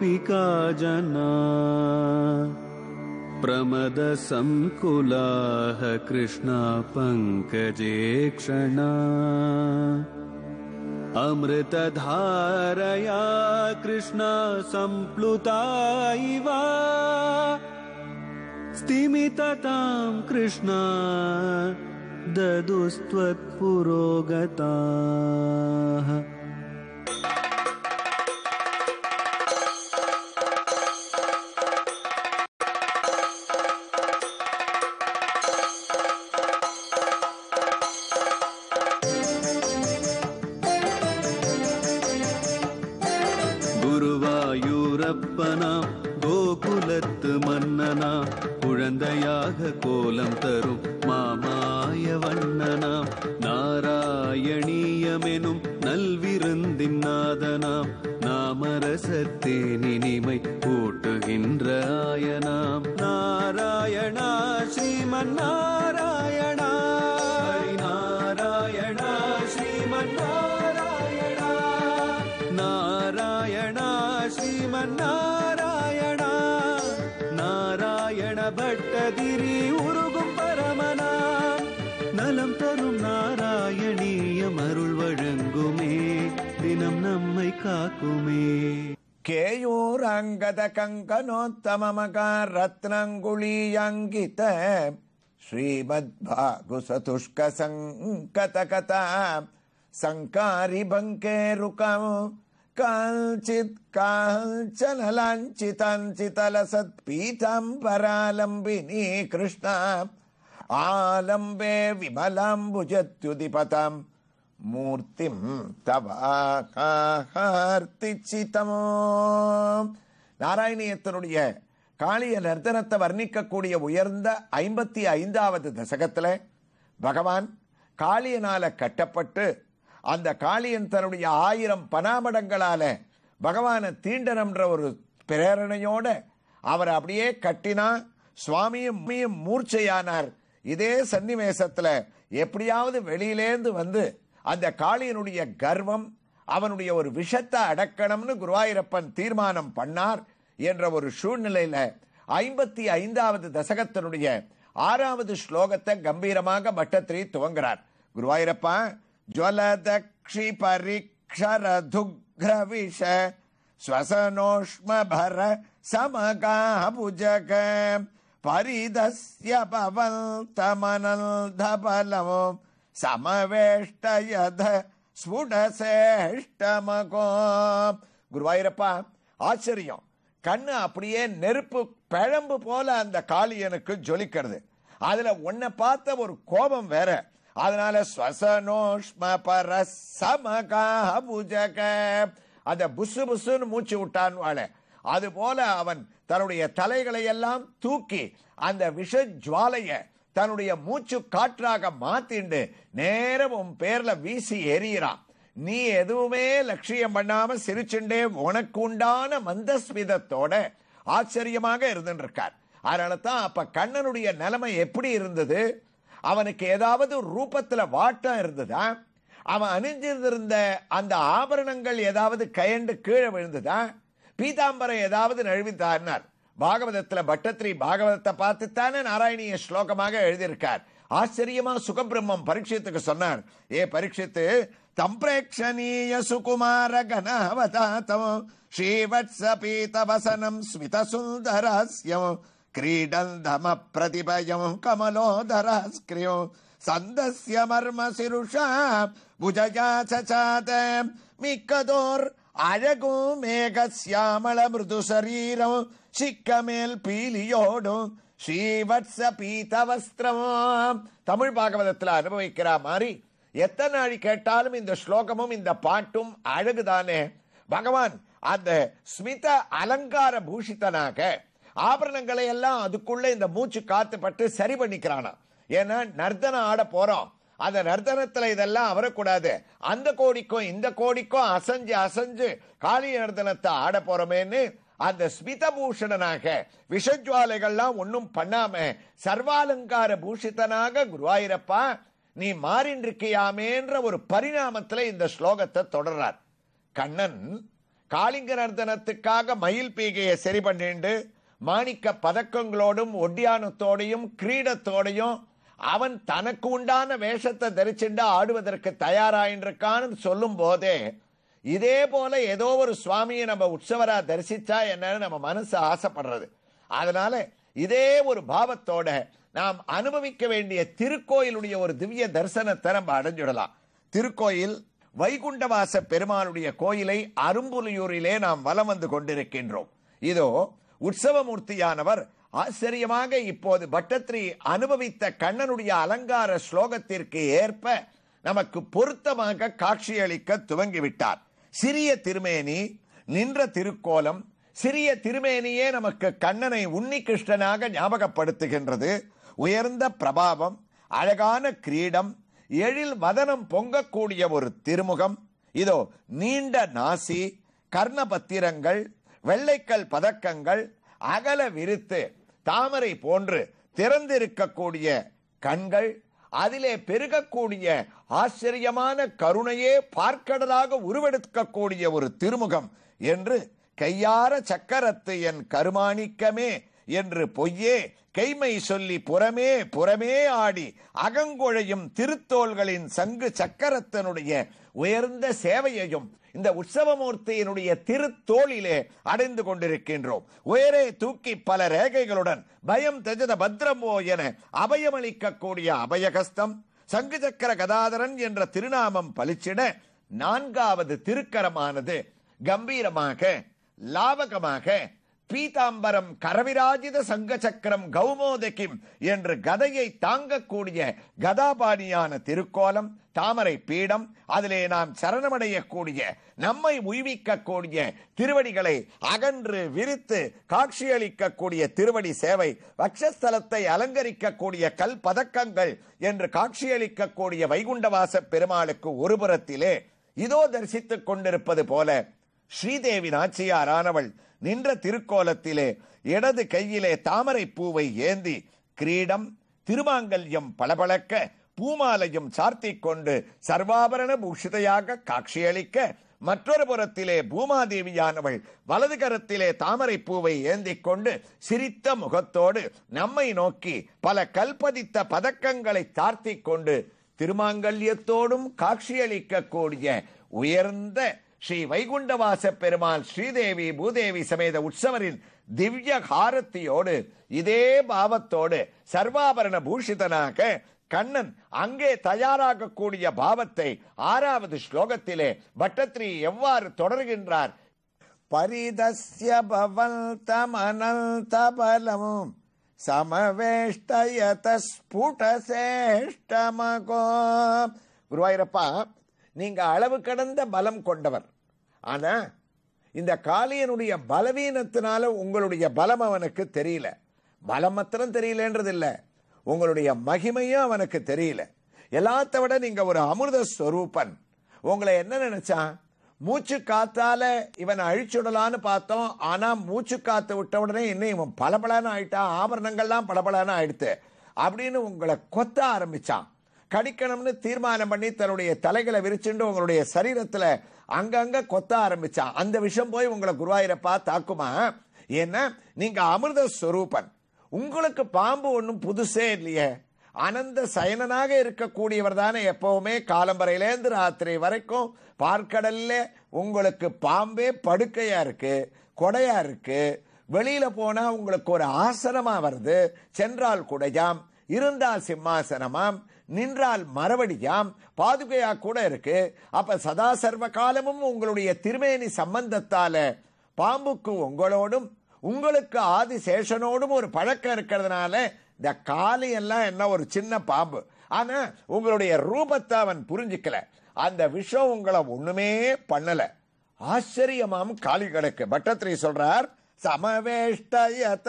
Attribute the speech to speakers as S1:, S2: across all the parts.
S1: गोपिका जना प्रमदसङ्कुलाः कृष्णा पङ्कजे क्षणा अमृतधारया कृष्णा सम्प्लुता इव स्तिमिततां कृष्णा ददुस्त्वत्पुरोगताः குருவாயூரப்பனா கோகுலத்து மன்னனா குழந்தையாக கோலம் தரும் மாமாய வண்ணனாம் நாராயணீயமெனும் நல்விருந்தின் நாதனாம் நாமரசத்தேனினிமை கூட்டுகின்ற ஆயனாம் நாராயணா ஸ்ரீமன் நாராயணா ஹரி நாராயணா ஸ்ரீமன் நாராயணா நாராயணா ஸ்ரீமன் நாராயணா நாராயண பட்டதிரி உருகும் பரமனாம் நலம் தரும் நாராயணீயம் அருள் வழங்குமே தினம் நம்மை காக்குமே
S2: ಕೇಯೂರಾಂಗದ ಕಂಕನೋತ್ತಮಮಕಾರ ರತ್ನಂಗುಳೀಯಾಂಗಿತ ಶ್ರೀಮದ್ಭಾಗು ಸತುಷ್ಕ ಸಂಕತ ಕಥಾ ಸಂಕಾರಿ ಬಂಕೇರುಕಂ ಕಾಂಚಿತ್ ಕಾಂಚನ ಲಾಂಛಿತಾಂಚಿತಲ ಸತ್ಪೀತಾಂಬರಾಲಂಬಿನಿ ಕೃಷ್ಣ ಆಲಂಬೆ ವಿಮಲಾಂಬುಜತ್ಯುದಿಪತಾಂ மூர்த்திம் தவார்த்திச்சிதமோ நாராயணியத்தினுடைய காளிய நர்த்தனத்தை வர்ணிக்கக்கூடிய உயர்ந்த ஐம்பத்தி ஐந்தாவது தசகத்துல பகவான் காளியனால கட்டப்பட்டு அந்த காளியன் தன்னுடைய ஆயிரம் பனாமடங்களால பகவானை தீண்டனம்ன்ற ஒரு பிரேரணையோட அவர் அப்படியே கட்டினா சுவாமியும் அம்மியும் மூர்ச்சையானார் இதே சன்னிவேசத்துல எப்படியாவது வெளியிலேந்து வந்து அந்த காளியனுடைய கர்வம் அவனுடைய ஒரு விஷத்தை அடக்கணும்னு குருவாயூரப்பன் தீர்மானம் பண்ணார் என்ற ஒரு சூழ்நிலையில ஐம்பத்தி ஐந்தாவது தசகத்தினுடைய ஆறாவது ஸ்லோகத்தை கம்பீரமாக பட்டத்திரி துவங்குறார் குருவாயூரப்பா ஜுவலதக்ஷி பரிக்ஷர துக்ர விஷ ஸ்வசனோஷ்மபர சமகாபுஜக பரிதஸ்ய பவந்தமனல்தபலமோ சமவேஷ்டயத ஸ்புடசேஷ்டமகோ குருவாயூரப்பா ஆச்சரியம் கண்ணு அப்படியே நெருப்பு பிழம்பு போல அந்த காளியனுக்கு ஜொலிக்கிறது அதுல உன்னை பார்த்த ஒரு கோபம் வேற அதனால ஸ்வசனோஷ்ம பர சமகாபுஜக அந்த புசு புசுன்னு மூச்சு விட்டான் வாழ அது போல அவன் தன்னுடைய தலைகளை எல்லாம் தூக்கி அந்த விஷ ஜுவாலைய தன்னுடைய மூச்சு காற்றாக மாத்திண்டு நேரம் உன் பேர்ல வீசி எறிகிறான் நீ எதுவுமே லட்சியம் பண்ணாம சிரிச்சுண்டே உனக்கு உண்டான மந்தஸ்மிதத்தோட ஆச்சரியமாக இருந்துட்டு இருக்கார் அதனால தான் அப்ப கண்ணனுடைய நிலைமை எப்படி இருந்தது அவனுக்கு ஏதாவது ரூபத்துல வாட்டம் இருந்ததா அவன் அணிஞ்சிருந்திருந்த அந்த ஆபரணங்கள் ஏதாவது கயண்டு கீழே விழுந்ததா பீதாம்பரம் ஏதாவது நழுவித்தார்னார் பாகவதத்துல பட்டத்ரி பாகவதத்தை பார்த்துத்தானே நாராயணிய ஸ்லோகமாக எழுதியிருக்கார் ஆச்சரியமா சுகபிரம்மம் பரீட்சித்துக்கு சொன்னார் ஏ பரீட்சித்து தம்பிரேக்ஷணீய சுகுமார கனாவதாத்தம் ஸ்ரீவத்ஸ பீதவசனம் ஸ்மித சுந்தராஸ்யம் क्रीडन्दम प्रतिभयं कमलोदरास्क्रियो सन्दस्य मर्म सिरुषा भुजया चचात मिक्कदोर् அழகும் மேகசியாமள மிருது சரீரம் சிக்கமேல் பீலியோடும் ஸ்ரீவத்ஸ பீதவஸ்திரம் தமிழ் பாகவதத்துல அனுபவிக்கிற மாதிரி எத்தனை நாள் கேட்டாலும் இந்த ஸ்லோகமும் இந்த பாட்டும் அழகுதானே பகவான் அந்த ஸ்மித அலங்கார பூஷிதனாக ஆபரணங்களை எல்லாம் அதுக்குள்ள இந்த மூச்சு காத்து பட்டு சரி பண்ணிக்கிறானா ஏன்னா நர்த்தனம் ஆட போறோம் அந்த நர்த்தனத்துல இதெல்லாம் வரக்கூடாது அந்த கோடிக்கும் இந்த கோடிக்கும் அசைஞ்சு அசைஞ்சு காளி நர்த்தனத்தை ஆட போறோமேன்னு அந்த ஸ்மிதபூஷணனாக விஷஜுவாலைகள்லாம் ஒன்னும் பண்ணாம சர்வாலங்கார பூஷிதனாக குருவாயிரப்பா நீ மாறின்றிருக்கியாமேன்ற ஒரு பரிணாமத்துல இந்த ஸ்லோகத்தை தொடர்றார் கண்ணன் காளிங்க நர்த்தனத்துக்காக மயில் பீகையை சரி பண்ணிண்டு மாணிக்க பதக்கங்களோடும் ஒட்டியானத்தோடையும் கிரீடத்தோடையும் அவன் தனக்கு உண்டான வேஷத்தை தரிச்சுண்டு ஆடுவதற்கு தயாராயின்றிருக்கான்னு சொல்லும் போதே இதே போல ஏதோ ஒரு சுவாமியை நம்ம உற்சவரா தரிசிச்சா என்னன்னு நம்ம மனசு ஆசைப்படுறது அதனால இதே ஒரு பாவத்தோட நாம் அனுபவிக்க வேண்டிய திருக்கோயிலுடைய ஒரு திவ்ய தரிசனத்தை நம்ம அடைஞ்சிடலாம் திருக்கோயில் வைகுண்டவாச பெருமாளுடைய கோயிலை அரும்புலியூரிலே நாம் வலம் வந்து கொண்டிருக்கின்றோம் இதோ உற்சவமூர்த்தியானவர் ஆச்சரியமாக இப்போது பட்டத்ரி அனுபவித்த கண்ணனுடைய அலங்கார ஸ்லோகத்திற்கு ஏற்ப நமக்கு பொருத்தமாக காட்சியளிக்க துவங்கிவிட்டார் சிறிய திருமேனி நின்ற திருக்கோலம் சிறிய திருமேனியே நமக்கு கண்ணனை உன்னிகிருஷ்ணனாக ஞாபகப்படுத்துகின்றது உயர்ந்த பிரபாவம் அழகான கிரீடம் எழில் வதனம் பொங்கக்கூடிய ஒரு திருமுகம் இதோ நீண்ட நாசி கர்ணபத்திரங்கள் வெள்ளைக்கல் பதக்கங்கள் அகல விரித்து தாமரை போன்று திறந்திருக்கக்கூடிய கண்கள் அதிலே பெருகக்கூடிய ஆச்சரியமான கருணையே பார்க்கடலாக உருவெடுக்கக்கூடிய ஒரு திருமுகம் என்று கையார சக்கரத்து என் கருமாணிக்கமே என்று பொய்யே கைமை சொல்லி புறமே புறமே ஆடி அகங்குழையும் திருத்தோள்களின் சங்கு சக்கரத்தினுடைய உயர்ந்த சேவையையும் இந்த உற்சவமூர்த்தியினுடைய திருத்தோளிலே அடைந்து கொண்டிருக்கின்றோம் உயரே தூக்கி பல ரேகைகளுடன் பயம் தஜத பத்ரமோ என அபயமளிக்கக்கூடிய அபயகஸ்தம் சங்கு சக்கர கதாதரன் என்ற திருநாமம் பலிச்சிட நான்காவது திருக்கரமானது கம்பீரமாக லாவகமாக பீதாம்பரம் கரவிராஜித சங்க சக்கரம் கௌமோதகிம் என்று கதையை தாங்கக்கூடிய கதாபாணியான திருக்கோலம் தாமரை பீடம் அதிலே நாம் சரணமடையக்கூடிய நம்மை உய்விக்கக்கூடிய திருவடிகளை அகன்று விரித்து காட்சியளிக்கக்கூடிய திருவடி சேவை வக்ஷஸ்தலத்தை அலங்கரிக்கக்கூடிய கல் பதக்கங்கள் என்று காட்சியளிக்கக்கூடிய வைகுண்டவாச பெருமாளுக்கு ஒரு புறத்திலே இதோ தரிசித்துக் கொண்டிருப்பது போல ஸ்ரீதேவி நாச்சியாரானவள் நின்ற திருக்கோலத்திலே இடது கையிலே தாமரை பூவை ஏந்தி கிரீடம் திருமாங்கல்யம் பளபளக்க பூமாலையும் சார்த்திக் கொண்டு சர்வாபரண பூஷிதையாக காட்சியளிக்க மற்றொரு புறத்திலே பூமாதேவியானவள் வலது கரத்திலே தாமரை பூவை ஏந்திக் கொண்டு சிரித்த முகத்தோடு நம்மை நோக்கி பல கல்பதித்த பதக்கங்களை சார்த்திக் கொண்டு திருமாங்கல்யத்தோடும் காட்சியளிக்கக்கூடிய உயர்ந்த ஸ்ரீ வைகுண்டவாச பெருமாள் ஸ்ரீதேவி பூதேவி சமேத உற்சவரின் திவ்ய காரத்தியோடு இதே பாவத்தோடு சர்வாபரண பூஷிதனாக கண்ணன் அங்கே தயாராகக்கூடிய பாவத்தை ஆறாவது ஸ்லோகத்திலே பட்டத்ரி எவ்வாறு தொடர்கின்றார் பரிதஸ்ய பவந்தம் அனந்த பலம் சமவேஷ்டயத ஸ்புடசேஷ்டமகோ குருவாயிரப்பா நீங்க அளவு கடந்த பலம் கொண்டவர் ஆனா இந்த காளியனுடைய பலவீனத்தினால உங்களுடைய பலம் அவனுக்கு தெரியல பலம் மாத்திரம் தெரியலன்றது இல்ல உங்களுடைய மகிமையும் அவனுக்கு தெரியல எல்லாத்த விட நீங்க ஒரு அமிர்த ஸ்வரூபன் உங்களை என்ன நினைச்சான் மூச்சு காத்தால இவனை அழிச்சுடலான்னு பார்த்தோம் ஆனா மூச்சு காத்து விட்ட உடனே இன்னும் இவன் பளபளன்னு ஆயிட்டான் ஆபரணங்கள்லாம் பளபளன்னு ஆயிடுத்து அப்படின்னு உங்களை கொத்த ஆரம்பிச்சான் கடிக்கணும்னு தீர்மானம் பண்ணி தன்னுடைய தலைகளை விரிச்சுண்டு உங்களுடைய சரீரத்துல அங்கங்க கொத்த ஆரம்பிச்சான் அந்த விஷயம் போய் உங்களை குருவாயிரப்பா தாக்குமா ஏன்னா நீங்க அமிர்த ஸ்வரூபன் உங்களுக்கு பாம்பு ஒன்றும் புதுசே இல்லையே அனந்த சயனனாக இருக்கக்கூடியவர் தானே எப்பவுமே காலம்பரையிலேருந்து ராத்திரி வரைக்கும் பார்க்கடல்ல உங்களுக்கு பாம்பே படுக்கையா இருக்கு கொடையா இருக்கு வெளியில போனா உங்களுக்கு ஒரு ஆசனமா வருது சென்றால் குடையாம் இருந்தால் சிம்மாசனமாம் நின்றால் மரவடியாம் பாதுகையா கூட இருக்கு அப்ப சதா சர்வ காலமும் உங்களுடைய திருமேனி சம்பந்தத்தால பாம்புக்கு உங்களோடும் உங்களுக்கு ஆதிசேஷனோடும் ஒரு பழக்கம் இருக்கிறதுனால இந்த காளி எல்லாம் என்ன ஒரு சின்ன பாம்பு ஆனா உங்களுடைய ரூபத்தை அவன் புரிஞ்சுக்கல அந்த விஷம் உங்களை ஒண்ணுமே பண்ணல ஆச்சரியமாம் காளி கிடக்கு பட்டத்திரி சொல்றார் சமவேஷ்டயத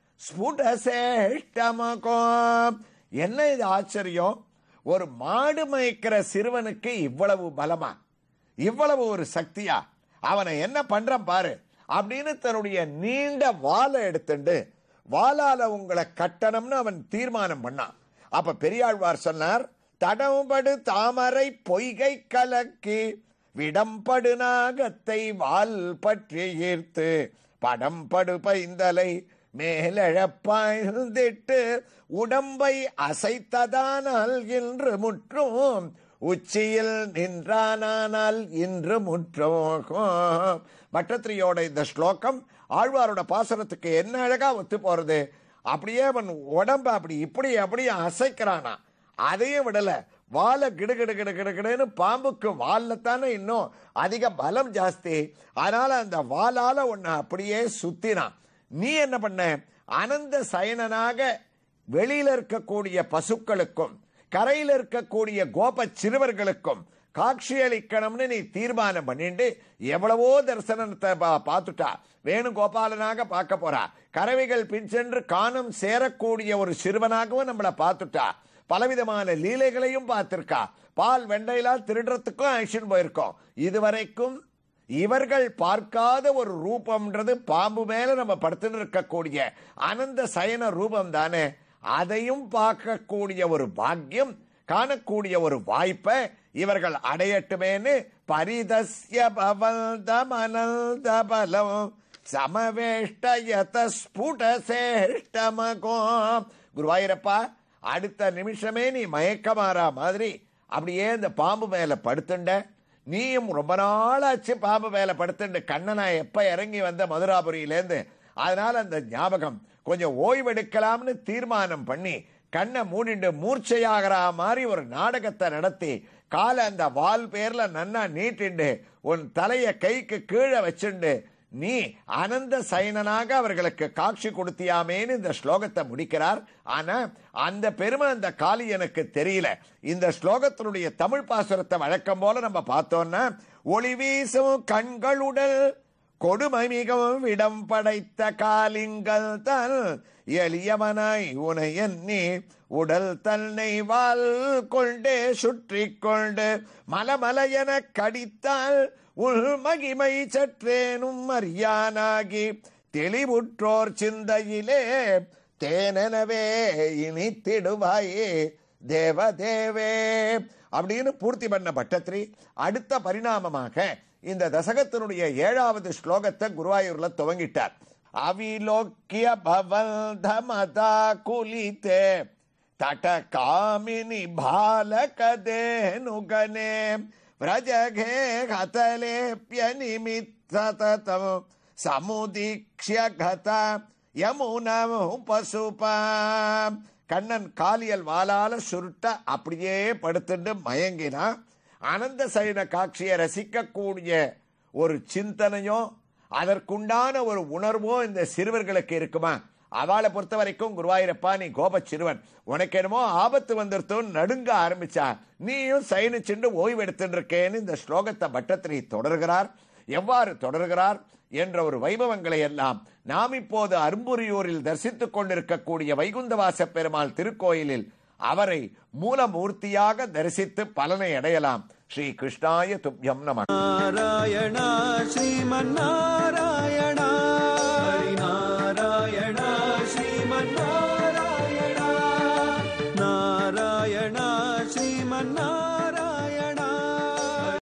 S2: ஸ்புடசேஷ்டமகோம் என்ன இது ஆச்சரியம் ஒரு மாடு மயக்கிற சிறுவனுக்கு இவ்வளவு பலமா இவ்வளவு ஒரு சக்தியா அவனை என்ன பண்றான் பாரு அப்படின்னு தன்னுடைய நீண்ட வாளை எடுத்துண்டு வாளால உங்களை கட்டணம்னு அவன் தீர்மானம் பண்ணான் அப்ப பெரியாழ்வார் சொன்னார் தடம்படு தாமரை பொய்கை கலக்கி விடம்படு நாகத்தை வால் பற்றி ஈர்த்து படம்படு பைந்தலை மேலழப்பாய்ந்திட்டு உடம்பை அசைத்ததானால் இன்று முற்றும் உச்சியில் நின்றானால் இன்று முற்றும் பட்டத்திரியோட இந்த ஸ்லோகம் ஆழ்வாரோட பாசனத்துக்கு என்ன அழகா ஒத்து போறது அப்படியே அவன் உடம்ப அப்படி இப்படி அப்படி அசைக்கிறானா அதையும் விடல வாழை கிடு கிடு கிடு கிடு கிடுன்னு பாம்புக்கு வால்ல தானே இன்னும் அதிக பலம் ஜாஸ்தி அதனால அந்த வாளால உன்னை அப்படியே சுத்தினான் நீ என்ன பண்ண அனந்த சயனனாக வெளியில இருக்கக்கூடிய பசுக்களுக்கும் கரையில இருக்கக்கூடிய கோப சிறுவர்களுக்கும் காட்சி அளிக்கணும்னு நீ தீர்மானம் பண்ணிட்டு எவ்வளவோ தரிசனத்தை பா- பார்த்துட்டா வேணுகோபாலனாக பார்க்க போறா கறவைகள் பின் சென்று காணம் சேரக்கூடிய ஒரு சிறுவனாகவும் நம்மளை பார்த்துட்டா பலவிதமான லீலைகளையும் பார்த்திருக்கா பால் வெண்டையெல்லாம் திருடுறதுக்கும் ஆக்ஷன் போயிருக்கோம் இதுவரைக்கும் இவர்கள் பார்க்காத ஒரு ரூபம்ன்றது பாம்பு மேல நம்ம படுத்துட்டு இருக்கக்கூடிய அனந்த சயன ரூபம் தானே அதையும் பார்க்கக்கூடிய ஒரு பாக்கியம் காணக்கூடிய ஒரு வாய்ப்பை இவர்கள் அடையட்டுமேன்னு பரிதஸ்ய பவந்த மனந்த பலம் சமவேஷ்டயத ஸ்புட சேஷ்டமகோ குருவாயிரப்பா அடுத்த நிமிஷமே நீ மயக்கமாறா மாதிரி அப்படியே இந்த பாம்பு மேல படுத்துண்ட நீயும் ரொம்ப நாளாச்சு பாம்பு மேல படுத்துண்டு கண்ணனா எப்ப இறங்கி வந்த மதுராபுரியிலேருந்து அதனால அந்த ஞாபகம் கொஞ்சம் ஓய்வெடுக்கலாம்னு தீர்மானம் பண்ணி கண்ணை மூடிண்டு மூர்ச்சையாகிற மாதிரி ஒரு நாடகத்தை நடத்தி காலை அந்த வால் பேர்ல நன்னா நீட்டிண்டு உன் தலைய கைக்கு கீழே வச்சுண்டு நீ அனந்த சயனனாக அவர்களுக்கு காட்சி கொடுத்தியாமேன்னு இந்த ஸ்லோகத்தை முடிக்கிறார் ஆனா அந்த பெருமை அந்த காளி எனக்கு தெரியல இந்த ஸ்லோகத்தினுடைய தமிழ் பாசுரத்தை வழக்கம் போல நம்ம பார்த்தோம்னா ஒளி வீசும் கண்களுடல் கொடுமை மிகவும் விடம் படைத்த காலிங்கள் தன் எளியவனாய் உனை எண்ணி உடல் தன்னை வால் கொண்டே சுற்றி கொண்டு மலமலையென கடித்தால் உள் மகிமை சற்றேனும் அறியானாகி தெளிவுற்றோர் சிந்தையிலே தேனெனவே இனித்திடுவாயே தேவதேவே அப்படின்னு பூர்த்தி பண்ண பட்டத்ரி அடுத்த பரிணாமமாக இந்த தசகத்தினுடைய ஏழாவது ஸ்லோகத்தை குருவாயூர்ல துவங்கிட்டார் அவிலோக்கிய பவந்த மதா குலித்தே தட காமினி பாலகதேனுகனே व्रजघे हतलेऽप्यनिमित्तततं சமுதீக்ஷ்ய கதா யமுனம் பசுபா கண்ணன் காலியல் வாளால சுருட்ட அப்படியே படுத்துட்டு மயங்கினா அனந்த சைன காட்சியை ரசிக்கக்கூடிய ஒரு சிந்தனையோ அதற்குண்டான ஒரு உணர்வோ இந்த சிறுவர்களுக்கு இருக்குமா அவளை பொறுத்த வரைக்கும் குருவாயூரப்பா நீ கோப சிறுவன் உனக்கு என்னமோ ஆபத்து வந்துருத்தோன்னு நடுங்க ஆரம்பிச்சா நீயும் சயனிச்சுண்டு ஓய்வு எடுத்துட்டு இருக்கேன்னு இந்த ஸ்லோகத்தை பட்டத்திரி தொடர்கிறார் எவ்வாறு தொடர்கிறார் என்ற ஒரு வைபவங்களை எல்லாம் நாம் இப்போது அரும்புரியூரில் தரிசித்துக் கொண்டிருக்கக்கூடிய வைகுந்தவாச பெருமாள் திருக்கோயிலில் அவரை மூலமூர்த்தியாக தரிசித்து பலனை அடையலாம் ஸ்ரீ கிருஷ்ணாய துப்யம் நம
S1: நாராயணா ஸ்ரீமன்னாராயணா